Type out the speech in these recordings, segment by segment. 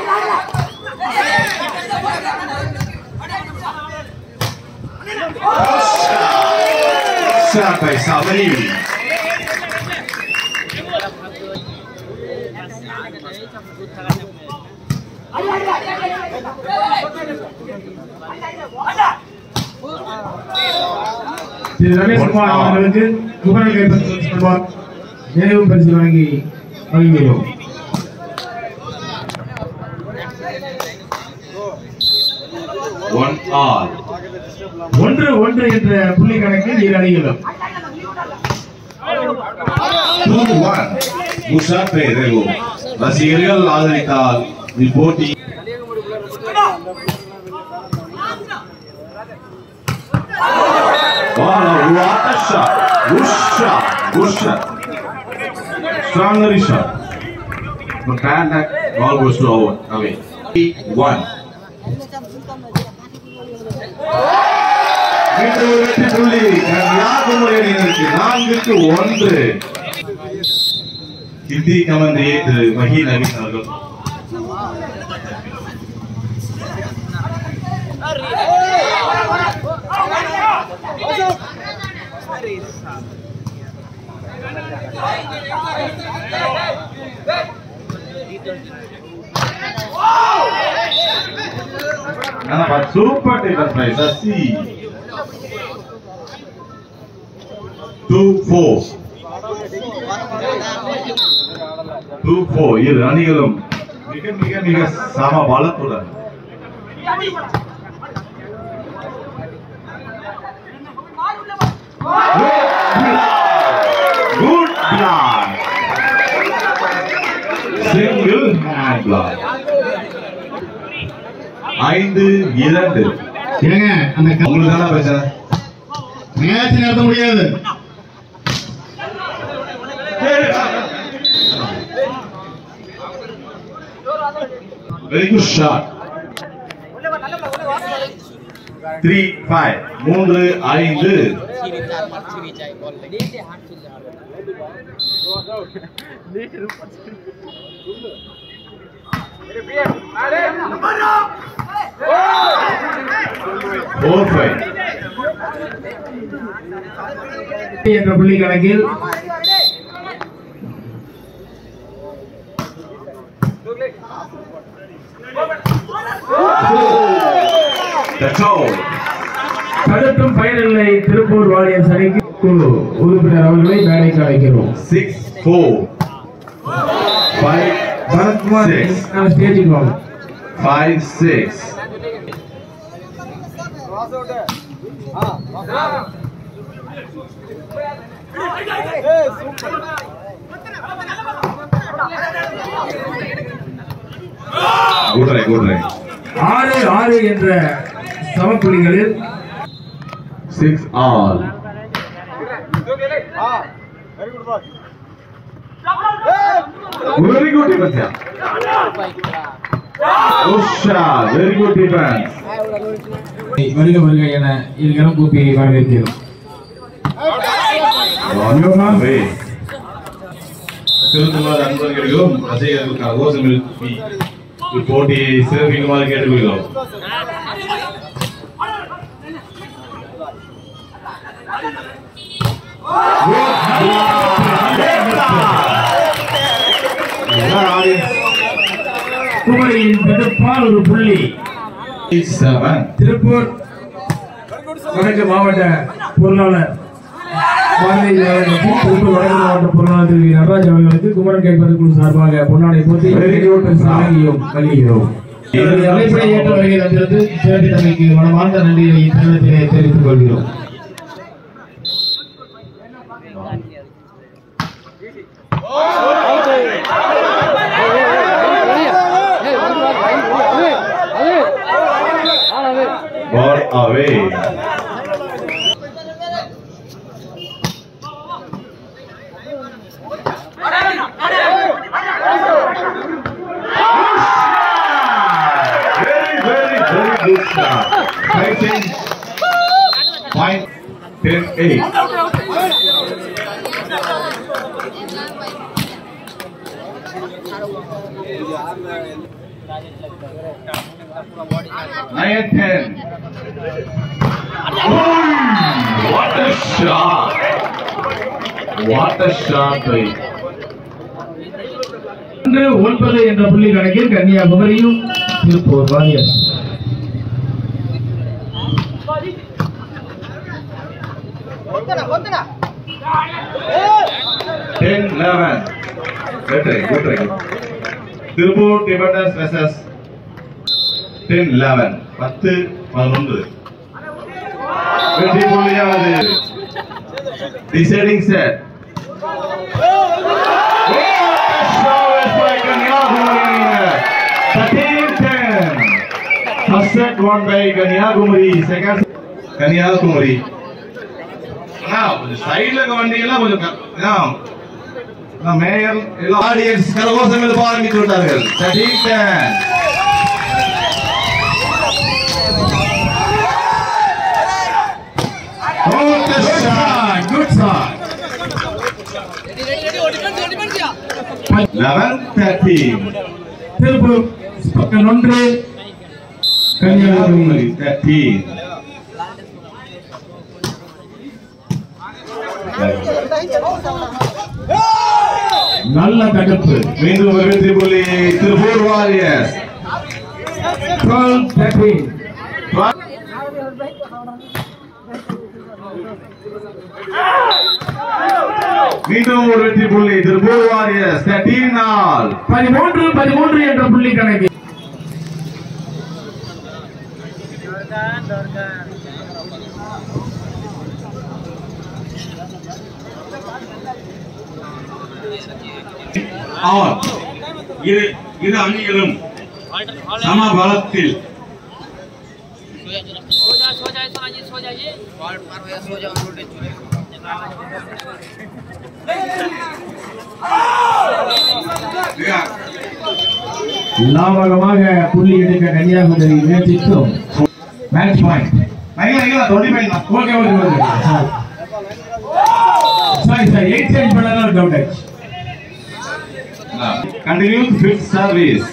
Shot by Salvini. திரு ரமேஷ்குமார் அவர்களுக்கு குமரன் கைப்பற்றி செல்வார் நினைவு பரிசு வழங்கி வழங்குகிறோம் One all. ஒன்று ஒன்று என்ற புள்ளி கணக்கில் இரு அணிகளும் Two one. Musa Pedro. ரசிகர்கள் ஆதரித்தால் இப்போட்டி Wow, what a shot. Good shot. Good shot. Stronger shot. But bad that ball goes to over. Away. Three, one. மீண்டும் ஒரு வெற்றி புள்ளி கன்னியாகுமரி அணியினருக்கு நான்குக்கு ஒன்று ஹிந்தி கமந்தியை திரு மஹி நவீன் அவர்கள் super taker prize Sasi two four two four இரு அணிகளும் மிக மிக மிக சம பலத்துடன் good block single hand block ஐந்து இரண்டு ஏங்க அந்த க- உங்களுக்கு தானே பிரச்சனை மேட்ச் நடத்த முடியாது very good shot three five மூன்று ஐந்து ஃபோர் ஃபைவ் என்ற புள்ளி கணக்கில் That's all. தடுத்தும் பயனில்லை திருப்பூர் வாரியர் அணிக்கு குழு உறுப்பினர் அவர்களை மேடைக்கு அழைக்கிறோம் Six four. Five Bharathkumar Six. நான் ஸ்டேஜுக்கு வாங்க five six. Good try, good try. ஆறு ஆறு என்ற சமப்புள்ளிகளில் Six all. Very good defense. yeah. Usha, very good defense. வருக வருக என இருகரம் கூப்பி வரவேற்கிறோம் வாங்கவே. திருத்துமார் அன்பர்களுக்கும் ரசிகர்களுக்கும் கோஷம் எழுப்பி இப்போட்டியை சிறப்பிக்குமாறு கேட்டுக்கொள்கிறோம் குமரியின் பெருப்பால் ஒரு புள்ளி செவன் திருப்பூர் வடக்கு மாவட்ட பொருளாளர் பாரதிய ஜனதா கட்சி திருப்பூர் வடக்கு மாவட்ட பொருளாளர் திரு நடராஜ் அவர்களுக்கு குமரன் கேட்பது குழு சார்பாக பொன்னாடை போட்டி வழங்கியும் வழங்குகிறோம் இவரது அழைப்பை ஏற்று வருகை தந்திருந்து சிறப்பு தமைக்கு மனமார்ந்த நன்றியை இத்தருணத்திலே தெரிவித்துக் கொள்கிறோம் ball away. Very, very, very good shot. Fighting. Point ten eight. Nine ten. What a shot! What a shot by ஒன்று ஒன்பது என்ற புள்ளி கணக்கில் கன்னியாகுமரியும் Tiruppur warriors ten eleven. Good try, good try. Tiruppur defenders versus ten eleven பத்து பதினொன்று வெற்றி புள்ளியானது deciding set First set won by Kanyakumari second Kanyakumari அண்ணா கொஞ்சம் சைடுல இருக்க வண்டியெல்லாம் கொஞ்சம் க- அண்ணா, அண்ணா, மேயர் எல்லாம் ஆடியன்ஸ் கரகோஷம் எழுப்ப ஆரம்பித்து விட்டார்கள் Sathish good shot eleven thirteen Tiruppur பக்கம் ஒன்று கன்னியாகுமரி தேர்ட்டீன் நல்ல தடுப்பு மீண்டும் ஒரு வெற்றி புள்ளி திருப்பூர் வாரியர்ஸ் 12 13 மீண்டும் ஒரு வெற்றி புள்ளி திருப்பூர் வாரியர்ஸ் தேர்ட்டீன் நாள் பதிமூன்று பதிமூன்று என்ற புள்ளி கணக்கில் ஆம் இரு இரு அணிகளும் சம பலத்தில் सो जा सो जाए सो जाइए सो जाइए बॉल पार हो सो जाओ उल्टे चुरे லாபகமாக புள்ளி எடுக்க கன்னியாகுமரி முயற்சித்தோம் match point twenty five okay okay okay sorry sir eight change பண்ணலாம் டவுட் ஆயிடுச்சு continue fifth service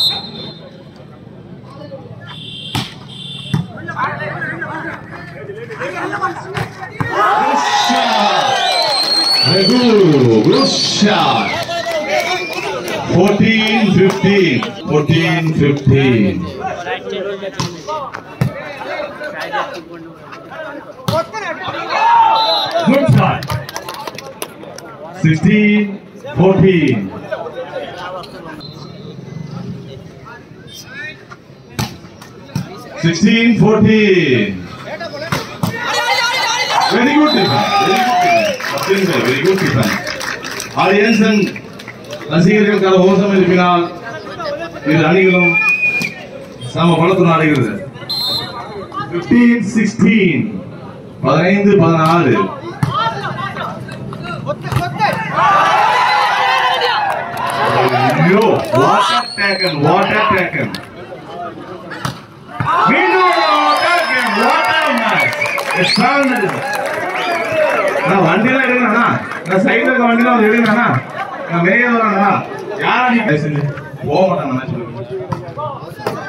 Raghu, good shot. 14 15. 14 15. Good shot 16 14. Sixteen, fourteen. Very good defense. Very good defense. Nothing there. Very good defense. Audience and ரசிகர்கள் கல awesome எழுப்பினால் இரு அணிகளும் சம பலத்துடன் ஆடுகிறது 15 16 பதினைந்து பதினாறு ஐயோ வாட்டர் டேக்கன் வாட்டர் டேக்கன் மீண்டும் டேக்கன் வாட்டர் மேட்ச் எக்ஸ்ட்ரானரி நான் வண்டிலாம் எடுக்கணும்னா நான் சைடுல இருக்க வண்டிலாம் வந்து எடுக்கணும்னா நான் வெளியே வரானா யாரா நீ பேசுங்க போக மாட்டாங்க மேட்ச்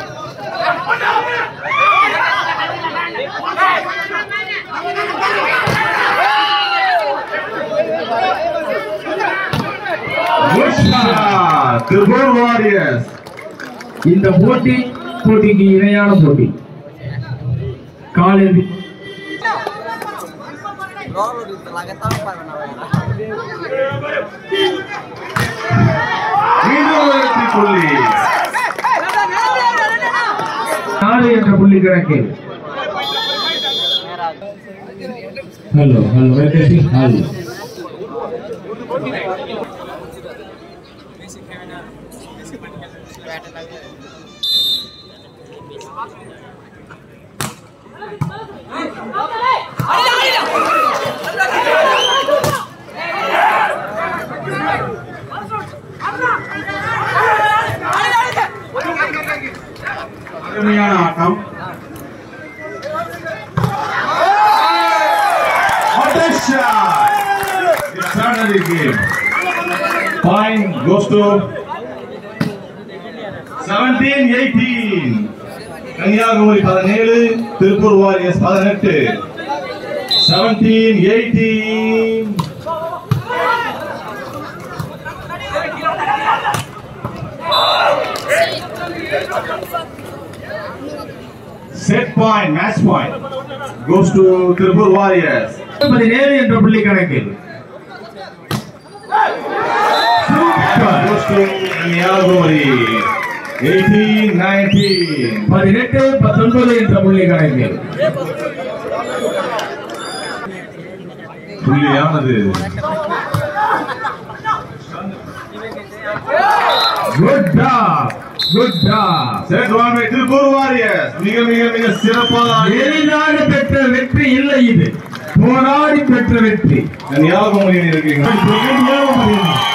திருப்பூர் வாரியர்ஸ் இந்த போட்டி போட்டிக்கு இணையான போட்டி காலில் மீண்டும் ஒரு வெற்றி புள்ளி நாலு என்ற புள்ளி கணக்கில் ஹலோ ஹலோ ஹலோ அருமையான ஆட்டம் What a shot! Extraordinary game. Point goes to seventeen eighteen Kanyakumari பதினேழு திருப்பூர் வாரியர்ஸ் பதினெட்டு seventeen eighteen set point match point goes to Tiruppur warriors பதினேழு என்ற புள்ளி கணக்கில் super. goes to Kanyakumari eighteen nineteen பதினெட்டு பத்தொன்பது என்ற புள்ளி கணக்கில் புள்ளியானது good job good job set one by Tiruppur warriors மிக மிக மிக சிறப்பாக ஆடி எளிதாக பெற்ற வெற்றி இல்லை இது போராடி பெற்ற வெற்றி கன்னியாகுமரி இருக்கீங்க ஏழு பதினொன்று.